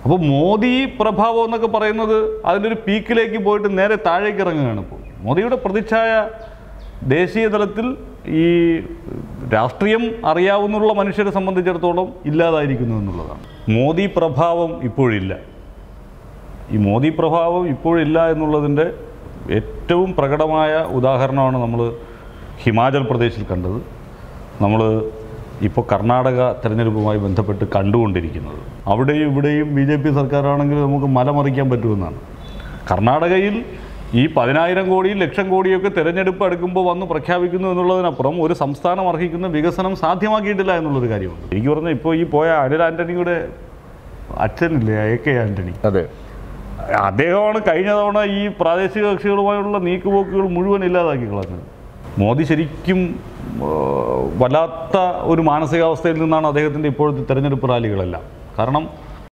അപ്പോൾ മോദി പ്രഭാവം എന്നൊക്കെ പറയുന്നത് അതിൻ്റെ ഒരു പീക്കിലേക്ക് പോയിട്ട് നേരെ താഴേക്ക് ഇറങ്ങുകയാണ് ഇപ്പോൾ മോദിയുടെ പ്രതിച്ഛായ ദേശീയ തലത്തിൽ ഈ രാഷ്ട്രീയം അറിയാവുന്നുള്ള മനുഷ്യരെ സംബന്ധിച്ചിടത്തോളം ഇല്ലാതായിരിക്കുന്നു എന്നുള്ളതാണ് മോദി പ്രഭാവം ഇപ്പോഴില്ല ഈ മോദി പ്രഭാവം ഇപ്പോഴില്ല എന്നുള്ളതിൻ്റെ ഏറ്റവും പ്രകടമായ ഉദാഹരണമാണ് നമ്മൾ ഹിമാചൽ പ്രദേശിൽ കണ്ടത് നമ്മൾ ഇപ്പോൾ കർണാടക തെരഞ്ഞെടുപ്പുമായി ബന്ധപ്പെട്ട് കണ്ടുകൊണ്ടിരിക്കുന്നത് അവിടെയും ഇവിടെയും ബി ജെ പി സർക്കാരാണെങ്കിൽ നമുക്ക് മലമറിക്കാൻ പറ്റുമെന്നാണ് കർണാടകയിൽ ഈ പതിനായിരം കോടിയും ലക്ഷം കോടിയൊക്കെ തെരഞ്ഞെടുപ്പ് അടുക്കുമ്പോൾ വന്ന് പ്രഖ്യാപിക്കുന്നു എന്നുള്ളതിനപ്പുറം ഒരു സംസ്ഥാനം അർഹിക്കുന്ന വികസനം സാധ്യമാക്കിയിട്ടില്ല എന്നുള്ളൊരു കാര്യമുണ്ട് എനിക്ക് പറഞ്ഞാൽ ഇപ്പോൾ ഈ പോയ അനിൽ ആൻ്റണിയുടെ അച്ഛനില്ലേ എ കെ ആൻ്റണി അതെ അദ്ദേഹമാണ് കഴിഞ്ഞ തവണ ഈ പ്രാദേശിക കക്ഷികളുമായുള്ള നീക്കുപോക്കുകൾ മുഴുവൻ ഇല്ലാതാക്കി കളഞ്ഞത് മോദി ശരിക്കും ആ, വല്ലാത്ത ഒരു മാനസികാവസ്ഥയിൽ നിന്നാണ് അദ്ദേഹത്തിൻ്റെ ഇപ്പോഴത്തെ തെരഞ്ഞെടുപ്പ് റാലികളെല്ലാം കാരണം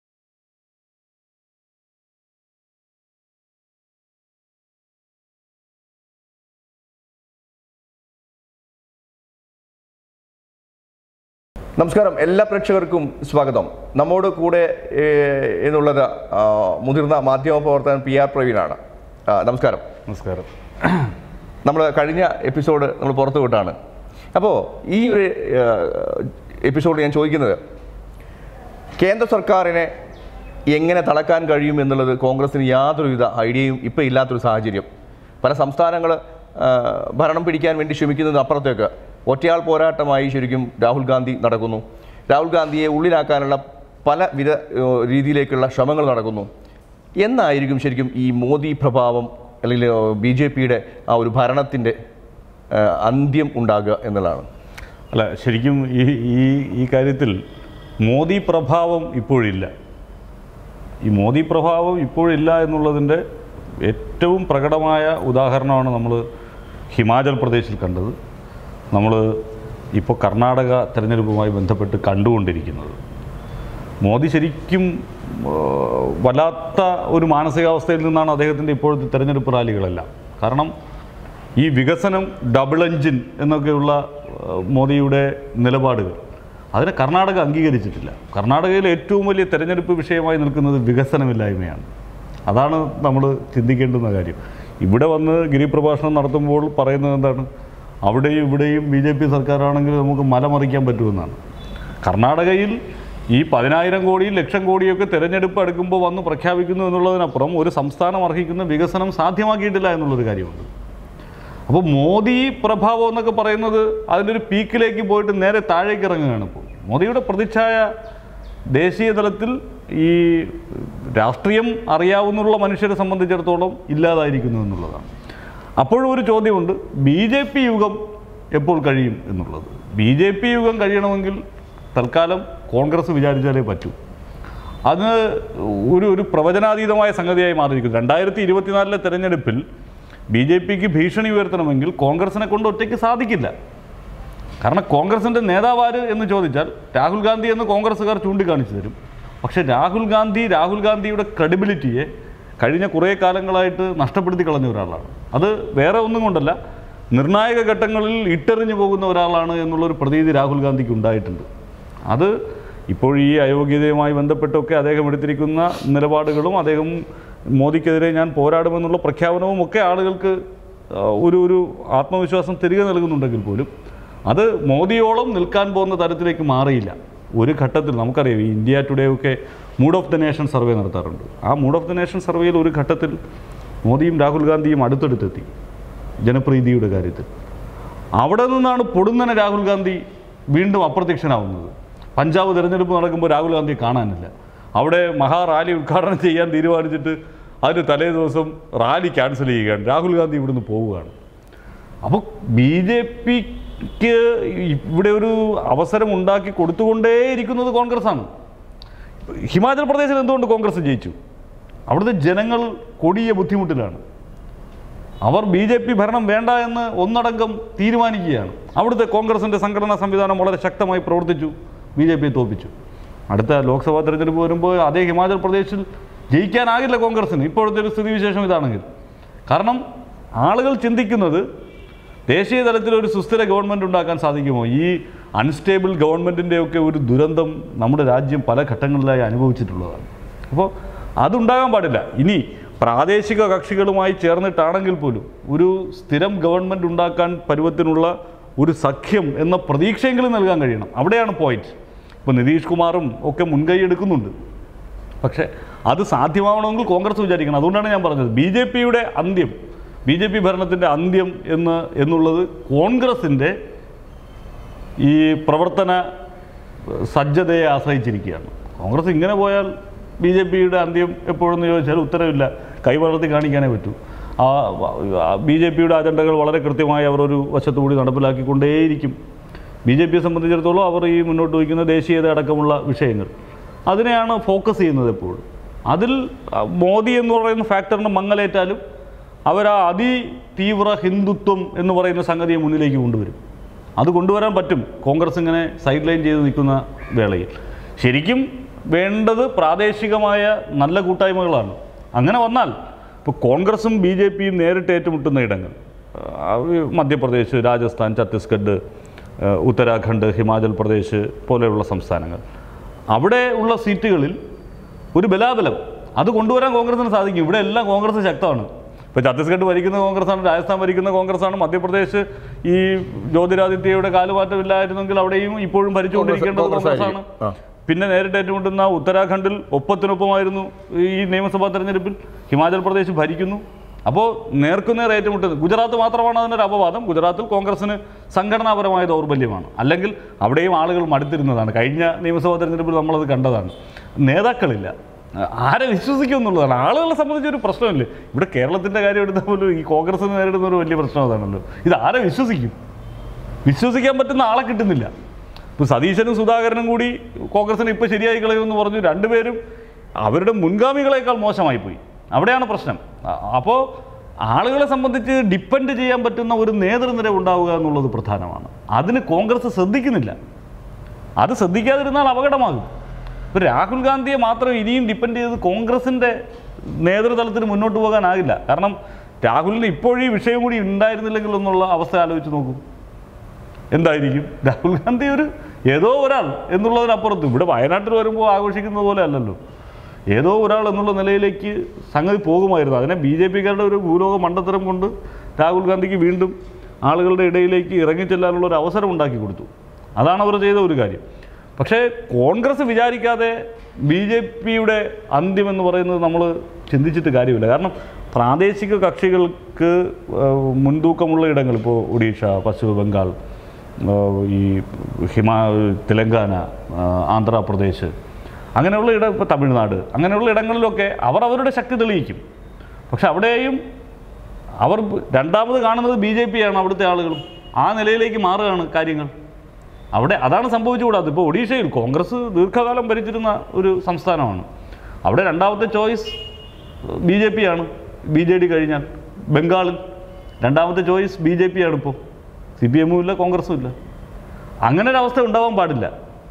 നമസ്കാരം എല്ലാ പ്രേക്ഷകർക്കും സ്വാഗതം നമ്മോട് കൂടെ ഏഹ്, എന്നുള്ളത് ആ, മുതിർന്ന മാധ്യമ പ്രവർത്തകൻ പി ആർ പ്രവീണാണ് ആ, നമസ്കാരം നമസ്കാരം നമ്മൾ കഴിഞ്ഞ എപ്പിസോഡ് നമ്മൾ പുറത്തു വിട്ടാണ് അപ്പോൾ ഈ ഒരു എപ്പിസോഡ് ഞാൻ ചോദിക്കുന്നത് കേന്ദ്ര സർക്കാരിനെ എങ്ങനെ തളക്കാൻ കഴിയും എന്നുള്ളത് കോൺഗ്രസിന് യാതൊരുവിധ ഐഡിയയും ഇപ്പോൾ ഇല്ലാത്തൊരു സാഹചര്യം പല സംസ്ഥാനങ്ങൾ ഭരണം പിടിക്കാൻ വേണ്ടി ശ്രമിക്കുന്നതിന് അപ്പുറത്തേക്ക് ഒറ്റയാൾ പോരാട്ടമായി ശരിക്കും രാഹുൽ ഗാന്ധി നടക്കുന്നു രാഹുൽ ഗാന്ധിയെ ഉള്ളിലാക്കാനുള്ള പല വിധ ഏഹ്, രീതിയിലേക്കുള്ള ശ്രമങ്ങൾ നടക്കുന്നു എന്നായിരിക്കും ശരിക്കും ഈ മോദി പ്രഭാവം അല്ലെങ്കിൽ ബി ജെ പിയുടെ ആ ഒരു ഭരണത്തിൻ്റെ ഏഹ്, അന്ത്യം ഉണ്ടാകുക എന്നുള്ളതാണ് അല്ല ശരിക്കും ഈ ഈ ഈ കാര്യത്തിൽ മോദി പ്രഭാവം ഇപ്പോഴില്ല ഈ മോദി പ്രഭാവം ഇപ്പോഴില്ല എന്നുള്ളതിൻ്റെ ഏറ്റവും പ്രകടമായ ഉദാഹരണമാണ് നമ്മൾ ഹിമാചൽ പ്രദേശിൽ കണ്ടത് നമ്മൾ ഇപ്പോൾ കർണാടക തെരഞ്ഞെടുപ്പുമായി ബന്ധപ്പെട്ട് കണ്ടുകൊണ്ടിരിക്കുന്നത് മോദി ശരിക്കും ആ, വല്ലാത്ത ഒരു മാനസികാവസ്ഥയിൽ നിന്നാണ് അദ്ദേഹത്തിൻ്റെ ഇപ്പോഴത്തെ തെരഞ്ഞെടുപ്പ് റാലികളെല്ലാം കാരണം ഈ വികസനം ഡബിൾ എഞ്ചിൻ എന്നൊക്കെയുള്ള ആ, മോദിയുടെ നിലപാടുകൾ അതിനെ കർണാടക അംഗീകരിച്ചിട്ടില്ല കർണാടകയിലെ ഏറ്റവും വലിയ തെരഞ്ഞെടുപ്പ് വിഷയമായി നിൽക്കുന്നത് വികസനമില്ലായ്മയാണ് അതാണ് നമ്മൾ ചിന്തിക്കേണ്ടുന്ന കാര്യം ഇവിടെ വന്ന് ഗിരിപ്രഭാഷണം നടത്തുമ്പോൾ പറയുന്നത് എന്താണ് അവിടെയും ഇവിടെയും ബി ജെ പി സർക്കാരാണെങ്കിൽ നമുക്ക് മലമറിക്കാൻ പറ്റുമെന്നാണ് കർണാടകയിൽ ഈ പതിനായിരം കോടിയും ലക്ഷം കോടിയൊക്കെ തെരഞ്ഞെടുപ്പ് അടുക്കുമ്പോൾ വന്ന് പ്രഖ്യാപിക്കുന്നു എന്നുള്ളതിനപ്പുറം ഒരു സംസ്ഥാനം അർഹിക്കുന്ന വികസനം സാധ്യമാക്കിയിട്ടില്ല എന്നുള്ളൊരു കാര്യമുണ്ട് അപ്പോൾ മോദി പ്രഭാവം എന്നൊക്കെ പറയുന്നത് അതിൻ്റെ ഒരു പീക്കിലേക്ക് പോയിട്ട് നേരെ താഴേക്ക് ഇറങ്ങുകയാണ് ഇപ്പോൾ മോദിയുടെ പ്രതിച്ഛായ ദേശീയ തലത്തിൽ ഈ രാഷ്ട്രീയം അറിയാവുന്നുള്ള മനുഷ്യരെ സംബന്ധിച്ചിടത്തോളം ഇല്ലാതായിരിക്കുന്നു എന്നുള്ളതാണ് അപ്പോഴും ഒരു ചോദ്യമുണ്ട് ബി ജെ പി യുഗം എപ്പോൾ കഴിയും എന്നുള്ളത് ബി ജെ പി യുഗം കഴിയണമെങ്കിൽ തൽക്കാലം കോൺഗ്രസ് വിചാരിച്ചാലേ പറ്റൂ അത് ഒരു ഒരു പ്രവചനാതീതമായ സംഗതിയായി മാറിയിരിക്കുന്നു രണ്ടായിരത്തി ഇരുപത്തിനാലിലെ തെരഞ്ഞെടുപ്പിൽ ബി ജെ പിക്ക് ഭീഷണി ഉയർത്തണമെങ്കിൽ കോൺഗ്രസിനെ കൊണ്ട് ഒറ്റയ്ക്ക് സാധിക്കില്ല കാരണം കോൺഗ്രസിൻ്റെ നേതാവാര് എന്ന് ചോദിച്ചാൽ രാഹുൽ ഗാന്ധി എന്ന് കോൺഗ്രസ്സുകാർ ചൂണ്ടിക്കാണിച്ചു തരും പക്ഷേ രാഹുൽ ഗാന്ധി രാഹുൽ ഗാന്ധിയുടെ ക്രെഡിബിലിറ്റിയെ കഴിഞ്ഞ കുറേ കാലങ്ങളായിട്ട് നഷ്ടപ്പെടുത്തി കളഞ്ഞ ഒരാളാണ് അത് വേറെ ഒന്നും കൊണ്ടല്ല നിർണായക ഘട്ടങ്ങളിൽ ഇട്ടെറിഞ്ഞു പോകുന്ന ഒരാളാണ് എന്നുള്ളൊരു പ്രതീതി രാഹുൽ ഗാന്ധിക്ക് ഉണ്ടായിട്ടുണ്ട് അത് ഇപ്പോൾ ഈ അയോഗ്യതയുമായി ബന്ധപ്പെട്ടൊക്കെ അദ്ദേഹം എടുത്തിരിക്കുന്ന നിലപാടുകളും അദ്ദേഹം മോദിക്കെതിരെ ഞാൻ പോരാടുമെന്നുള്ള പ്രഖ്യാപനവും ഒക്കെ ആളുകൾക്ക് ആ, ഒരു ഒരു ആത്മവിശ്വാസം തിരികെ നൽകുന്നുണ്ടെങ്കിൽ പോലും അത് മോദിയോളം നിൽക്കാൻ പോകുന്ന തരത്തിലേക്ക് മാറിയില്ല ഒരു ഘട്ടത്തിൽ നമുക്കറിയാം ഈ ഇന്ത്യ ടുഡേ ഒക്കെ mood of the nation survey നടത്താറുണ്ട് ആ മൂഡ് ഓഫ് ദ നേഷൻ സർവേയിൽ ഒരു ഘട്ടത്തിൽ മോദിയും രാഹുൽ ഗാന്ധിയും അടുത്തടുത്തെത്തി ജനപ്രീതിയുടെ കാര്യത്തിൽ അവിടെ നിന്നാണ് പൊടുന്നനെ രാഹുൽ ഗാന്ധി വീണ്ടും അപ്രത്യക്ഷനാവുന്നത് പഞ്ചാബ് തിരഞ്ഞെടുപ്പ് നടക്കുമ്പോൾ രാഹുൽ ഗാന്ധിയെ കാണാനില്ല അവിടെ മഹാറാലി ഉദ്ഘാടനം ചെയ്യാൻ തീരുമാനിച്ചിട്ട് അതിന് തലേ ദിവസം റാലി ക്യാൻസൽ ചെയ്യുകയാണ് രാഹുൽ ഗാന്ധി ഇവിടുന്ന് പോവുകയാണ് അപ്പോൾ ബി ജെ പിക്ക് ഇവിടെ ഒരു അവസരം ഉണ്ടാക്കി കൊടുത്തുകൊണ്ടേയിരിക്കുന്നത് കോൺഗ്രസ്സാണ് ഹിമാചൽ പ്രദേശിൽ എന്തുകൊണ്ട് കോൺഗ്രസ് ജയിച്ചു അവിടുത്തെ ജനങ്ങൾ കൊടിയ ബുദ്ധിമുട്ടിലാണ് അവർ ബി ജെ പി ഭരണം വേണ്ട എന്ന് ഒന്നടങ്കം തീരുമാനിക്കുകയാണ് അവിടുത്തെ കോൺഗ്രസിൻ്റെ സംഘടനാ സംവിധാനം വളരെ ശക്തമായി പ്രവർത്തിച്ചു ബി ജെ പിയെ തോൽപ്പിച്ചു അടുത്ത ലോക്സഭാ തെരഞ്ഞെടുപ്പ് വരുമ്പോൾ അതേ ഹിമാചൽ പ്രദേശിൽ ജയിക്കാനാകില്ല കോൺഗ്രസിന് ഇപ്പോഴത്തെ ഒരു സ്ഥിതിവിശേഷം ഇതാണെങ്കിൽ കാരണം ആളുകൾ ചിന്തിക്കുന്നത് ദേശീയ തലത്തിൽ ഒരു സുസ്ഥിര ഗവൺമെൻറ് ഉണ്ടാക്കാൻ സാധിക്കുമോ ഈ അൺസ്റ്റേബിൾ ഗവൺമെൻറ്റിൻ്റെയൊക്കെ ഒരു ദുരന്തം നമ്മുടെ രാജ്യം പല ഘട്ടങ്ങളിലായി അനുഭവിച്ചിട്ടുള്ളതാണ് അപ്പോൾ അതുണ്ടാകാൻ പാടില്ല ഇനി പ്രാദേശിക കക്ഷികളുമായി ചേർന്നിട്ടാണെങ്കിൽ പോലും ഒരു സ്ഥിരം ഗവൺമെൻറ് ഉണ്ടാക്കാൻ പരുവത്തിനുള്ള ഒരു സഖ്യം എന്ന പ്രതീക്ഷയെങ്കിലും നൽകാൻ കഴിയണം അവിടെയാണ് പോയിന്റ് ഇപ്പോൾ നിതീഷ് കുമാറും ഒക്കെ മുൻകൈ എടുക്കുന്നുണ്ട് പക്ഷേ അത് സാധ്യമാവണമെങ്കിൽ കോൺഗ്രസ് വിചാരിക്കണം അതുകൊണ്ടാണ് ഞാൻ പറഞ്ഞത് ബി ജെ പിയുടെ അന്ത്യം ബി ജെ പി ഭരണത്തിൻ്റെ അന്ത്യം എന്ന് എന്നുള്ളത് കോൺഗ്രസിൻ്റെ ഈ പ്രവർത്തന സജ്ജതയെ ആശ്രയിച്ചിരിക്കുകയാണ് കോൺഗ്രസ് ഇങ്ങനെ പോയാൽ ബി ജെ പിയുടെ അന്ത്യം എപ്പോഴെന്ന് ചോദിച്ചാൽ ഉത്തരവില്ല കൈവളർത്തി കാണിക്കാനേ പറ്റൂ ആ ബി ജെ പിയുടെ അജണ്ടകൾ വളരെ കൃത്യമായി അവർ ഒരു വശത്തുകൂടി നടപ്പിലാക്കിക്കൊണ്ടേയിരിക്കും ബി ജെ പിയെ സംബന്ധിച്ചിടത്തോളം അവർ ഈ മുന്നോട്ട് വയ്ക്കുന്ന ദേശീയത അടക്കമുള്ള വിഷയങ്ങൾ അതിനെയാണ് ഫോക്കസ് ചെയ്യുന്നത് എപ്പോഴും അതിൽ ആ, മോദി എന്ന് പറയുന്ന ഫാക്ടറിന് മങ്ങലേറ്റാലും അവർ ആ അതിതീവ്ര ഹിന്ദുത്വം എന്ന് പറയുന്ന സംഗതിയെ മുന്നിലേക്ക് കൊണ്ടുവരും അത് കൊണ്ടുവരാൻ പറ്റും കോൺഗ്രസ് ഇങ്ങനെ സൈഡ് ലൈൻ ചെയ്ത് നിൽക്കുന്ന വേളയിൽ ശരിക്കും വേണ്ടത് പ്രാദേശികമായ നല്ല കൂട്ടായ്മകളാണ് അങ്ങനെ വന്നാൽ ഇപ്പോൾ കോൺഗ്രസും ബി ജെ പിയും നേരിട്ട് ഏറ്റുമുട്ടുന്ന ഇടങ്ങൾ ആ, മധ്യപ്രദേശ് രാജസ്ഥാൻ ഛത്തീസ്ഗഡ് ആ, ഉത്തരാഖണ്ഡ് ഹിമാചൽ പ്രദേശ് പോലെയുള്ള സംസ്ഥാനങ്ങൾ അവിടെ ഉള്ള സീറ്റുകളിൽ ഒരു ബലാബലം അത് കൊണ്ടുവരാൻ കോൺഗ്രസിന് സാധിക്കും ഇവിടെ എല്ലാം കോൺഗ്രസ് ശക്തമാണ് ഇപ്പോൾ ഛത്തീസ്ഗഡ് ഭരിക്കുന്ന കോൺഗ്രസ്സാണ് രാജസ്ഥാൻ ഭരിക്കുന്ന കോൺഗ്രസ്സാണ് മധ്യപ്രദേശ് ഈ ജ്യോതിരാദിത്യയുടെ കാലുമാറ്റമില്ലായിരുന്നെങ്കിൽ അവിടെയും ഇപ്പോഴും ഭരിച്ചുകൊണ്ടിരിക്കേണ്ടത് കോൺഗ്രസ് കോൺഗ്രസ്സാണ് ആയിരിക്കും. ആ. പിന്നെ നേരിട്ട് ഏറ്റുമുട്ടുന്ന ഉത്തരാഖണ്ഡിൽ ഒപ്പത്തിനൊപ്പമായിരുന്നു ഈ നിയമസഭാ തെരഞ്ഞെടുപ്പിൽ ഹിമാചൽ പ്രദേശ് ഭരിക്കുന്നു അപ്പോൾ നേർക്കുനേർ ഏറ്റുമുട്ടുന്നത് ഗുജറാത്ത് മാത്രമാണ് അതിനൊരു അപവാദം ഗുജറാത്തിൽ കോൺഗ്രസിന് സംഘടനാപരമായ ദൗർബല്യമാണ് അല്ലെങ്കിൽ അവിടെയും ആളുകൾ മടുത്തിരുന്നതാണ് കഴിഞ്ഞ നിയമസഭാ തെരഞ്ഞെടുപ്പിൽ നമ്മളത് കണ്ടതാണ് നേതാക്കളില്ല ആരെ വിശ്വസിക്കും എന്നുള്ളതാണ് ആളുകളെ സംബന്ധിച്ച് ഒരു പ്രശ്നമില്ലേ ഇവിടെ കേരളത്തിൻ്റെ കാര്യം എടുത്താൽ പോലും ഈ കോൺഗ്രസിന് നേരിടുന്ന ഒരു വലിയ പ്രശ്നം അതാണല്ലോ ഇത് ആരെ വിശ്വസിക്കും വിശ്വസിക്കാൻ പറ്റുന്ന ആളെ കിട്ടുന്നില്ല ഇപ്പോൾ സതീശനും സുധാകരനും കൂടി കോൺഗ്രസിന് ഇപ്പോൾ ശരിയായി കളയുമെന്ന് പറഞ്ഞു രണ്ടുപേരും അവരുടെ മുൻഗാമികളെക്കാൾ മോശമായി പോയി അവിടെയാണ് പ്രശ്നം അപ്പോൾ ആളുകളെ സംബന്ധിച്ച് ഡിപ്പെൻഡ് ചെയ്യാൻ പറ്റുന്ന ഒരു നേതൃനിര ഉണ്ടാവുക എന്നുള്ളത് പ്രധാനമാണ് അതിന് കോൺഗ്രസ് ശ്രദ്ധിക്കുന്നില്ല അത് ശ്രദ്ധിക്കാതിരുന്നാൽ അപകടമാകും ഇപ്പോൾ രാഹുൽ ഗാന്ധിയെ മാത്രം ഇനിയും ഡിപ്പെൻഡ് ചെയ്ത് കോൺഗ്രസിൻ്റെ നേതൃതലത്തിന് മുന്നോട്ട് പോകാനാകില്ല കാരണം രാഹുലിന് ഇപ്പോഴീ വിഷയം കൂടി ഉണ്ടായിരുന്നില്ലെങ്കിൽ എന്നുള്ള അവസ്ഥ ആലോചിച്ച് നോക്കൂ എന്തായിരിക്കും രാഹുൽ ഗാന്ധി ഒരു ഏതോ ഒരാൾ എന്നുള്ളതിനപ്പുറത്ത് ഇവിടെ വയനാട്ടിൽ വരുമ്പോൾ ആഘോഷിക്കുന്നത് പോലെ അല്ലല്ലോ ഏതോ ഒരാൾ എന്നുള്ള നിലയിലേക്ക് സംഗതി പോകുമായിരുന്നു അതിനെ ബി ജെ പിക്കാരുടെ ഒരു ഭൂലോക മണ്ടത്തരം കൊണ്ട് രാഹുൽ ഗാന്ധിക്ക് വീണ്ടും ആളുകളുടെ ഇടയിലേക്ക് ഇറങ്ങിച്ചെല്ലാനുള്ള ഒരു അവസരം ഉണ്ടാക്കി കൊടുത്തു അതാണ് അവർ ചെയ്ത ഒരു കാര്യം പക്ഷേ കോൺഗ്രസ് വിചാരിക്കാതെ ബി ജെ പിയുടെ അന്ത്യം എന്ന് പറയുന്നത് നമ്മൾ ചിന്തിച്ചിട്ട് കാര്യമില്ല കാരണം പ്രാദേശിക കക്ഷികൾക്ക് ആ, മുൻതൂക്കമുള്ള ഇടങ്ങൾ ഇപ്പോൾ ഒഡീഷ പശ്ചിമ ബംഗാൾ ആ, ഈ ഹിമാ തെലങ്കാന ആ, ആന്ധ്രാപ്രദേശ് അങ്ങനെയുള്ള ഇട ഇപ്പോൾ തമിഴ്നാട് അങ്ങനെയുള്ള ഇടങ്ങളിലൊക്കെ അവർ അവരുടെ ശക്തി തെളിയിക്കും പക്ഷെ അവിടെയും അവർ രണ്ടാമത് കാണുന്നത് ബി ജെ പിയാണ് അവിടുത്തെ ആളുകളും ആ നിലയിലേക്ക് മാറുകയാണ് കാര്യങ്ങൾ അവിടെ അതാണ് സംഭവിച്ചുകൂടാത്തത് ഇപ്പോൾ ഒഡീഷയിൽ കോൺഗ്രസ് ദീർഘകാലം ഭരിച്ചിരുന്ന ഒരു സംസ്ഥാനമാണ് അവിടെ രണ്ടാമത്തെ ചോയ്സ് ബി ജെ പി ആണ് ബി ജെ ഡി കഴിഞ്ഞാൽ ബംഗാളിൽ രണ്ടാമത്തെ ചോയ്സ് ബി ജെ പി ആണ് ഇപ്പോൾ സി പി എമ്മും ഇല്ല കോൺഗ്രസും ഇല്ല അങ്ങനെ ഒരു അവസ്ഥ ഉണ്ടാവാൻ പാടില്ല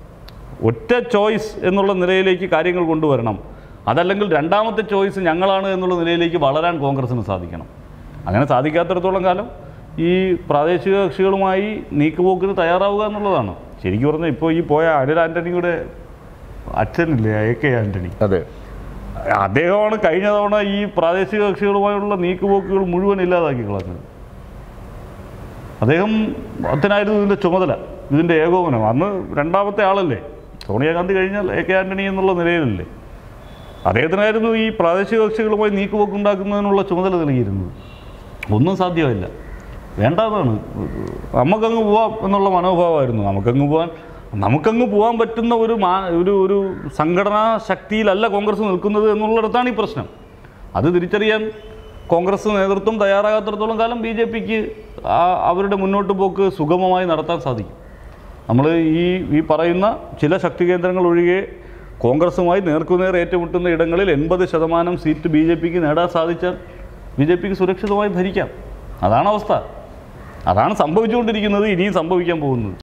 ഒറ്റ ചോയ്സ് എന്നുള്ള നിലയിലേക്ക് കാര്യങ്ങൾ കൊണ്ടുവരണം അതല്ലെങ്കിൽ രണ്ടാമത്തെ ചോയ്സ് ഞങ്ങളാണ് എന്നുള്ള നിലയിലേക്ക് വളരാൻ കോൺഗ്രസ്സിന് സാധിക്കണം അങ്ങനെ സാധിക്കാത്തിടത്തോളം കാലം ഈ പ്രാദേശിക കക്ഷികളുമായി നീക്കുപോക്കിന് തയ്യാറാവുക എന്നുള്ളതാണ് ശരിക്കും പറഞ്ഞാൽ ഇപ്പോൾ ഈ പോയ അനിൽ ആൻ്റണിയുടെ അച്ഛനില്ലേ എ കെ ആൻ്റണി അതെ അദ്ദേഹമാണ് കഴിഞ്ഞ തവണ ഈ പ്രാദേശിക കക്ഷികളുമായുള്ള നീക്കുപോക്കുകൾ മുഴുവൻ ഇല്ലാതാക്കി കളഞ്ഞത് അദ്ദേഹം അതിനായിരുന്നു ഇതിൻ്റെ ചുമതല ഇതിൻ്റെ ഏകോപനം അന്ന് രണ്ടാമത്തെ ആളല്ലേ സോണിയാഗാന്ധി കഴിഞ്ഞാൽ എ കെ ആൻ്റണി എന്നുള്ള നിലയിലല്ലേ അദ്ദേഹത്തിനായിരുന്നു ഈ പ്രാദേശിക കക്ഷികളുമായി നീക്കുപോക്കുണ്ടാക്കുന്നതിനുള്ള ചുമതല നൽകിയിരുന്നത് ഒന്നും സാധ്യമല്ല വേണ്ടാതാണ് നമുക്കങ്ങ് പോവാം എന്നുള്ള മനോഭാവമായിരുന്നു നമുക്കങ്ങ് പോകാൻ നമുക്കങ്ങ് പോകാൻ പറ്റുന്ന ഒരു മാ ഒരു ഒരു സംഘടനാ ശക്തിയിലല്ല കോൺഗ്രസ് നിൽക്കുന്നത് എന്നുള്ളിടത്താണ് ഈ പ്രശ്നം അത് തിരിച്ചറിയാൻ കോൺഗ്രസ് നേതൃത്വം തയ്യാറാകാത്തിടത്തോളം കാലം ബി ജെ പിക്ക് അവരുടെ മുന്നോട്ട് പോക്ക് സുഗമമായി നടത്താൻ സാധിക്കും നമ്മൾ ഈ ഈ പറയുന്ന ചില ശക്തി കേന്ദ്രങ്ങൾ ഒഴികെ കോൺഗ്രസുമായി നേർക്കുനേർ ഏറ്റുമുട്ടുന്ന ഇടങ്ങളിൽ എൺപത് ശതമാനം സീറ്റ് ബി ജെ പിക്ക് നേടാൻ സാധിച്ചാൽ ബി ജെ പിക്ക് സുരക്ഷിതമായി ഭരിക്കാം അതാണ് അവസ്ഥ അതാണ് സംഭവിച്ചുകൊണ്ടിരിക്കുന്നത് ഇനിയും സംഭവിക്കാൻ പോകുന്നത്